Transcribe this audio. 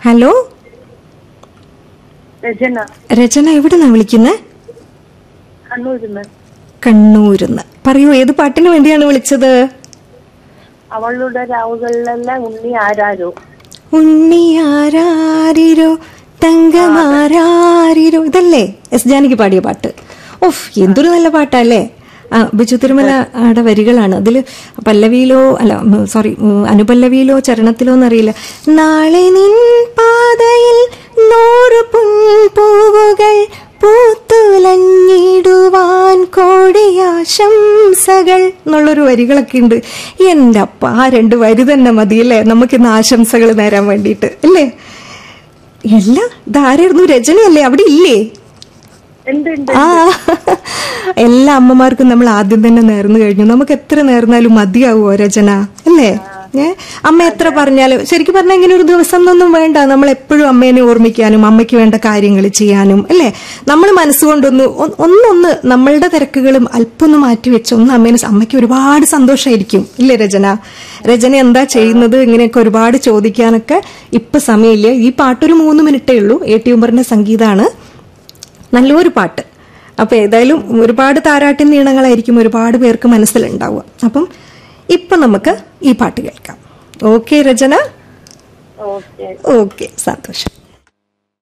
hello രചന രചന എവിടുന്നാ വിളിക്കുന്നത് കണ്ണൂരിന്ന് കണ്ണൂരിന്ന് പറയൂ ഏത് പാട്ടിന് വേണ്ടിയാണ് വിളിച്ചത് അവളുടെ രാവുകളിലെല്ലാം ഉണ്ണി ആരാരോ ഉണ്ണി ആരാരിരോ തങ്കമാരാരിരോ ഇതല്ലേ എസ് ജാനകി പാടിയ പാട്ട് ഓഫ് എന്തൊരു നല്ല പാട്ടല്ലേ ആ ബിജു തിരുമല ആടെ വരികളാണ് അതിൽ പല്ലവിയിലോ അല്ല സോറി അനുപല്ലവിയിലോ ചരണത്തിലോ എന്നറിയില്ല നാളെ നിൻ പാതയിൽ നൂറ് പൂവുകൾ പൂത്തുലഞ്ഞിടുവാൻ കോടിയാശംസകൾ എന്നുള്ളൊരു വരികളൊക്കെ ഉണ്ട് എൻ്റെ അപ്പ ആ രണ്ട് വരി തന്നെ മതിയല്ലേ നമുക്കിന്ന് ആശംസകൾ നേരാൻ വേണ്ടിയിട്ട് അല്ലേ ഇല്ല ഇതാരായിരുന്നു രചനയല്ലേ അവിടെ ഇല്ലേ ഉണ്ട് ഉണ്ട് ആ എല്ലാ അമ്മമാർക്കും നമ്മൾ ആദ്യം തന്നെ നേർന്നു കഴിഞ്ഞു നമുക്ക് എത്ര നേർന്നാലും മതിയാവുമോ രചന അല്ലേ ഏ അമ്മ എത്ര പറഞ്ഞാലും ശരിക്കും പറഞ്ഞാൽ ഇങ്ങനെ ഒരു ദിവസം ഒന്നും വേണ്ട നമ്മൾ എപ്പോഴും അമ്മേനെ ഓർമ്മിക്കാനും അമ്മയ്ക്ക് വേണ്ട കാര്യങ്ങൾ ചെയ്യാനും അല്ലേ നമ്മൾ മനസ്സുകൊണ്ടൊന്ന് ഒ- ഒന്നൊന്ന് നമ്മളുടെ തിരക്കുകളും അല്പം ഒന്ന് മാറ്റി വെച്ച് ഒന്ന് അമ്മേനെ സ- അമ്മയ്ക്ക് ഒരുപാട് സന്തോഷമായിരിക്കും ഇല്ലേ രചന രചന എന്താ ചെയ്യുന്നത് ഇങ്ങനെയൊക്കെ ഒരുപാട് ചോദിക്കാനൊക്കെ ഇപ്പൊ സമയമില്ല ഈ പാട്ടൊരു മൂന്ന് മിനിറ്റേ ഉള്ളൂ എ ടി ഉമറിന്റെ സംഗീതമാണ് നല്ലൊരു പാട്ട് അപ്പൊ ഏതായാലും ഒരുപാട് താരാട്ടിൻ നീളങ്ങളായിരിക്കും ഒരുപാട് പേർക്ക് മനസ്സിലുണ്ടാവുക അപ്പം ഇപ്പൊ നമുക്ക് ഈ പാട്ട് കേൾക്കാം ഓക്കെ രചന ഓക്കെ ഓക്കെ സന്തോഷം